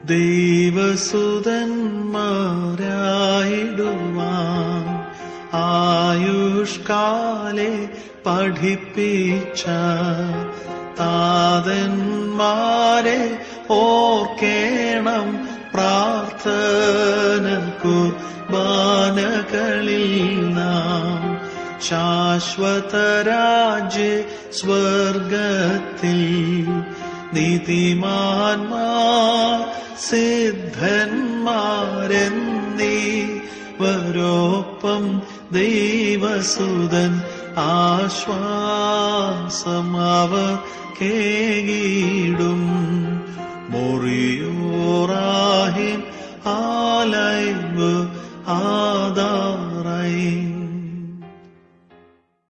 ദൈവസുതന്മാരായിടുവാൻ ആയുഷ്കാലെ പഠിപ്പിച്ച താതന്മാരെ ഓർക്കേണം പ്രാർത്ഥന കുർബാനകളിൽ നാം ശാശ്വതരാജ്യ സ്വർഗത്തിൽ നീതിമാന്മാർ സിദ്ധന്മാരെന്നീവരോപ്പം ദൈവസുതൻ ആശ്വാസമവർ കേകിടും മൊറിയോറാഹിം ആലൈവ് ആ